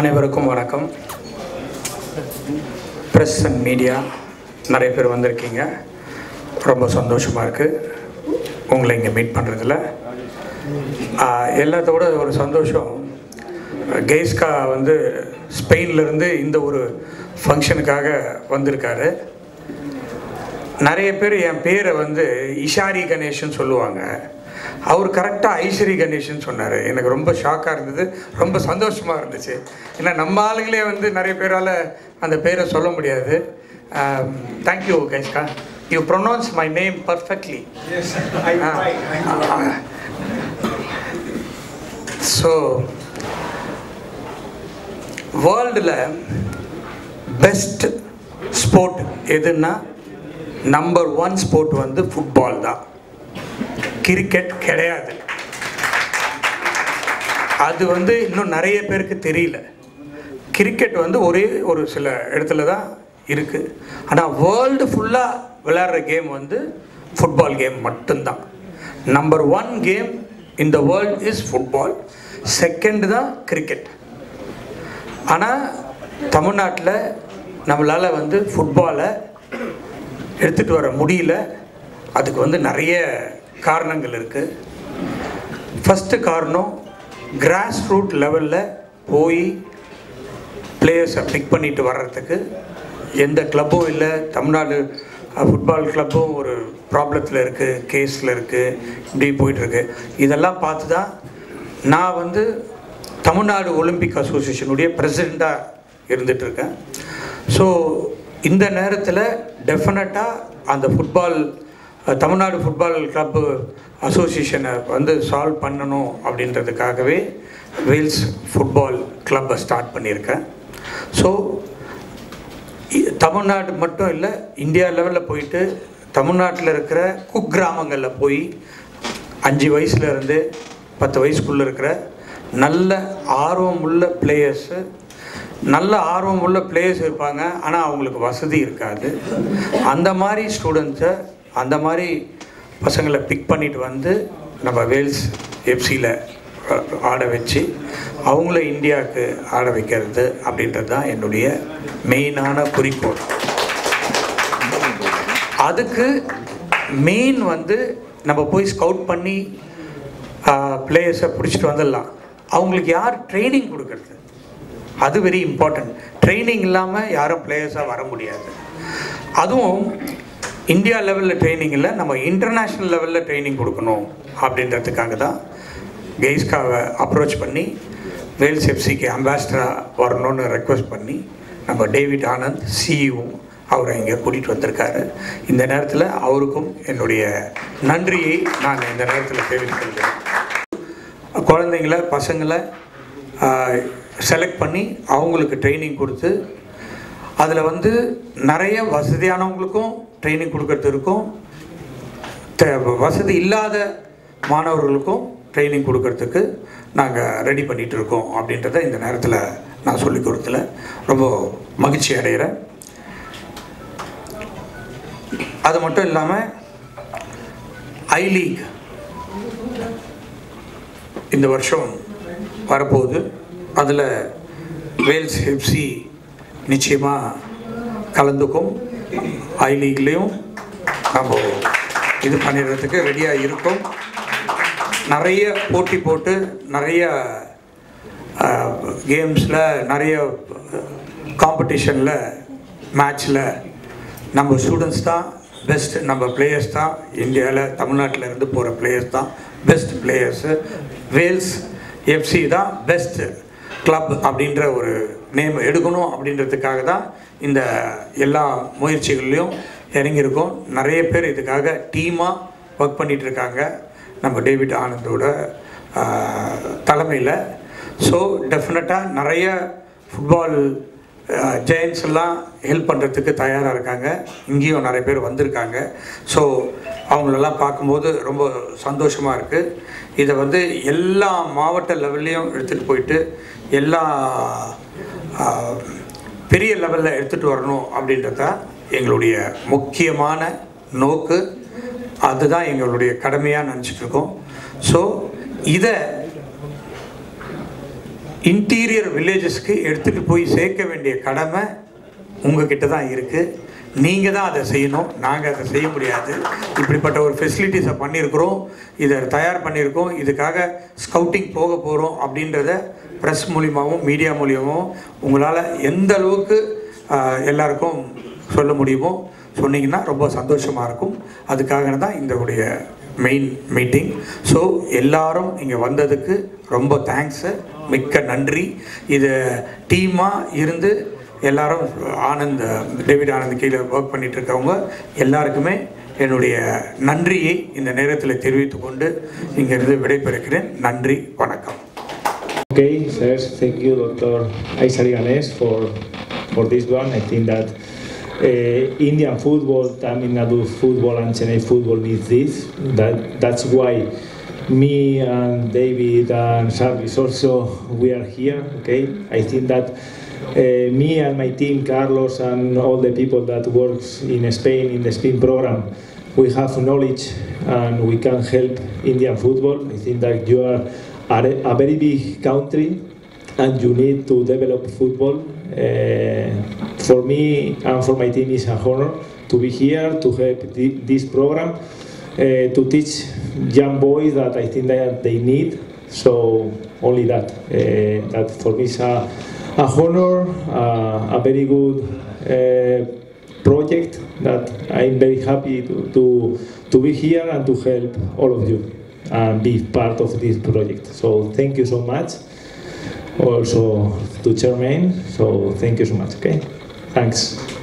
அனைவருக்கும் வணக்கம் press and media நிறைய பேர் வந்திருக்கீங்க ரொம்ப சந்தோஷமாக இருக்குது உங்களை இங்கே மீட் பண்ணுறதுல எல்லாத்தோட ஒரு சந்தோஷம் கெய்ஸ்கா வந்து ஸ்பெயின்லேருந்து இந்த ஒரு ஃபங்க்ஷனுக்காக வந்திருக்காரு நிறைய பேர் என் பேரை வந்து இஷாரி கணேஷன் சொல்லுவாங்க அவர் கரெக்டாக ஐஸ்வரி கணேஷன் சொன்னார் எனக்கு ரொம்ப ஷாக்காக இருந்தது ரொம்ப சந்தோஷமாக இருந்துச்சு ஏன்னா நம்ம ஆளுங்களே வந்து நிறைய பேரால் அந்த பேரை சொல்ல முடியாது தேங்க்யூ கைஸ்கா you pronounce my name perfectly so வேர்ல்டில் பெஸ்ட் ஸ்போர்ட் எதுன்னா நம்பர் ஒன் ஸ்போர்ட் வந்து ஃபுட்பால் தான் கிரிக்கெட் கிடையாது அது வந்து இன்னும் நிறைய பேருக்கு தெரியல கிரிக்கெட் வந்து ஒரே ஒரு சில இடத்துல தான் இருக்குது ஆனால் வேர்ல்டு ஃபுல்லாக விளையாடுற கேம் வந்து ஃபுட்பால் கேம் மட்டும்தான் நம்பர் ஒன் கேம் இந்த வேர்ல்ட் இஸ் ஃபுட்பால் செகண்ட் தான் கிரிக்கெட் ஆனால் தமிழ்நாட்டில் நம்மளால் வந்து ஃபுட்பாலை எடுத்துகிட்டு வர முடியல அதுக்கு வந்து நிறைய காரணங்கள் இருக்குது ஃபஸ்ட்டு காரணம் கிராஸ் ரூட் லெவலில் போய் பிளேயர்ஸை பிக் பண்ணிட்டு வர்றதுக்கு எந்த கிளப்பும் இல்லை தமிழ்நாடு ஃபுட்பால் கிளப்பும் ஒரு ப்ராப்ளத்தில் இருக்குது கேஸில் இருக்குது இப்படி போயிட்டுருக்கு இதெல்லாம் பார்த்து தான் நான் வந்து தமிழ்நாடு ஒலிம்பிக் அசோசியேஷனுடைய பிரசிடெண்ட்டாக இருந்துகிட்ருக்கேன் ஸோ இந்த நேரத்தில் டெஃபினட்டாக அந்த ஃபுட்பால் தமிழ்நாடு ஃபுட்பால் கிளப்பு அசோசியேஷனை வந்து சால்வ் பண்ணணும் அப்படின்றதுக்காகவே வேல்ஸ் ஃபுட்பால் கிளப்பை ஸ்டார்ட் பண்ணியிருக்கேன் ஸோ தமிழ்நாடு மட்டும் இல்லை இந்தியா லெவலில் போயிட்டு தமிழ்நாட்டில் இருக்கிற குக்கிராமங்களில் போய் அஞ்சு வயசுலேருந்து பத்து வயசுக்குள்ளே இருக்கிற நல்ல ஆர்வம் உள்ள பிளேயர்ஸு நல்ல ஆர்வம் உள்ள பிளேயர்ஸ் இருப்பாங்க ஆனால் அவங்களுக்கு வசதி இருக்காது அந்த மாதிரி ஸ்டூடெண்ட்ஸை அந்த மாதிரி பசங்களை பிக் பண்ணிட்டு வந்து நம்ம வேல்ஸ் எஃப்சியில் ஆட வச்சு அவங்கள இந்தியாவுக்கு ஆட வைக்கிறது அப்படின்றது தான் என்னுடைய மெயினான குறிக்கோள் அதுக்கு மெயின் வந்து நம்ம போய் ஸ்கவுட் பண்ணி பிளேயர்ஸை பிடிச்சிட்டு வந்துடலாம் அவங்களுக்கு யார் ட்ரைனிங் கொடுக்கறது அது வெரி இம்பார்ட்டன்ட் ட்ரைனிங் இல்லாமல் யாரும் பிளேயர்ஸாக வர முடியாது அதுவும் இந்தியா லெவலில் ட்ரைனிங் இல்லை நம்ம இன்டர்நேஷ்னல் லெவலில் ட்ரைனிங் கொடுக்கணும் அப்படின்றதுக்காக தான் கெய்ஸ்காவை அப்ரோச் பண்ணி வேல்ஸ் எஃப்சிக்கு அம்பாசிடராக வரணும்னு ரெக்வஸ்ட் பண்ணி நம்ம டேவிட் ஆனந்த் சிஇஓ அவரை இங்கே கூட்டிகிட்டு வந்திருக்காரு இந்த நேரத்தில் அவருக்கும் என்னுடைய நன்றியை நான் இந்த நேரத்தில் தெரிவித்துக் கொள்கிறேன் குழந்தைங்கள பசங்களை செலக்ட் பண்ணி அவங்களுக்கு ட்ரைனிங் கொடுத்து அதில் வந்து நிறைய வசதியானவங்களுக்கும் ட்ரைனிங் கொடுக்கறது இருக்கும் வசதி இல்லாத மாணவர்களுக்கும் ட்ரைனிங் கொடுக்கறதுக்கு நாங்கள் ரெடி பண்ணிகிட்டு இருக்கோம் அப்படின்றத இந்த நேரத்தில் நான் சொல்லி கொடுத்துல ரொம்ப மகிழ்ச்சி அடைகிறேன் அது மட்டும் இல்லாமல் ஐ லீக் இந்த வருஷம் வரப்போகுது அதில் வேல்ஸ் எஃப்சி நிச்சயமாக கலந்துக்கும் ஐ லீக்லேயும் நம்ம இது பண்ணிடுறதுக்கு ரெடியாக இருக்கும் நிறைய போட்டி போட்டு நிறைய கேம்ஸில் நிறைய காம்படிஷனில் மேட்ச்சில் நம்ம ஸ்டூடெண்ட்ஸ் தான் பெஸ்ட் நம்ம பிளேயர்ஸ் தான் இந்தியாவில் தமிழ்நாட்டில் இருந்து போகிற பிளேயர்ஸ் தான் பெஸ்ட் பிளேயர்ஸு வேல்ஸ் எஃப்சி தான் பெஸ்ட் கிளப் அப்படின்ற ஒரு நேம் எடுக்கணும் அப்படின்றதுக்காக தான் இந்த எல்லா முயற்சிகள்லையும் இறங்கியிருக்கோம் நிறைய பேர் இதுக்காக டீமாக ஒர்க் பண்ணிகிட்டு இருக்காங்க நம்ம டேவிட் ஆனந்தோட தலைமையில் ஸோ டெஃபினட்டாக நிறைய ஃபுட்பால் ஜெயின்ஸ் எல்லாம் ஹெல்ப் பண்ணுறதுக்கு தயாராக இருக்காங்க இங்கேயும் நிறைய பேர் வந்திருக்காங்க ஸோ அவங்களெல்லாம் பார்க்கும்போது ரொம்ப சந்தோஷமாக இருக்குது இதை வந்து எல்லா மாவட்ட லெவல்லையும் எடுத்துகிட்டு போயிட்டு எல்லா பெரிய லெவலில் எடுத்துகிட்டு வரணும் அப்படின்றத எங்களுடைய முக்கியமான நோக்கு அதுதான் எங்களுடைய கடமையாக நினச்சிட்ருக்கோம் ஸோ இதை இன்டீரியர் வில்லேஜஸ்க்கு எடுத்துகிட்டு போய் சேர்க்க வேண்டிய கடமை உங்ககிட்ட தான் இருக்குது நீங்கள் தான் அதை செய்யணும் நாங்கள் அதை செய்ய முடியாது இப்படிப்பட்ட ஒரு ஃபெசிலிட்டிஸை பண்ணியிருக்கிறோம் இதை தயார் பண்ணியிருக்கோம் இதுக்காக ஸ்கவுட்டிங் போக போகிறோம் அப்படின்றத ப்ரெஸ் மூலியமாகவும் மீடியா மூலியமாகவும் உங்களால் எந்த அளவுக்கு ஆஹ், எல்லாருக்கும் சொல்ல முடியுமோ சொன்னீங்கன்னா ரொம்ப சந்தோஷமாக இருக்கும் அதுக்காக தான் இந்த உடைய மெயின் மீட்டிங் ஸோ எல்லாரும் இங்கே வந்ததுக்கு ரொம்ப தேங்க்ஸு மிக்க நன்றி இது டீமாக இருந்து எல்லாரும் ஆனந்த் டேவிட் ஆனந்த் கீழே ஒர்க் பண்ணிட்டு இருக்கவங்க எல்லாருக்குமே என்னுடைய நன்றியை இந்த நேரத்தில் தெரிவித்துக் கொண்டு இங்கிருந்து விடைபெறுகிறேன் நன்றி வணக்கம் Okay, first, thank you, Dr. Aisarianes, for for this one. I think that uh, Indian football, Tamil Nadu football, and Chennai football needs this. That that's why me and David and Sarvis also we are here. Okay, I think that. Uh, me and my team, Carlos, and all the people that works in Spain in the Spain program, we have knowledge and we can help Indian football. I think that you are are a a very big country and you need to develop football. Uh, for me and for my team, it's a honor to be here to help thi- this program uh, to teach young boys that I think that they need. So only that. Uh, that for me is a, a honor, uh, a very good uh, project that I'm very happy to, to, to be here and to help all of you and be part of this project. So thank you so much. Also to Chairman, so thank you so much, okay? Thanks.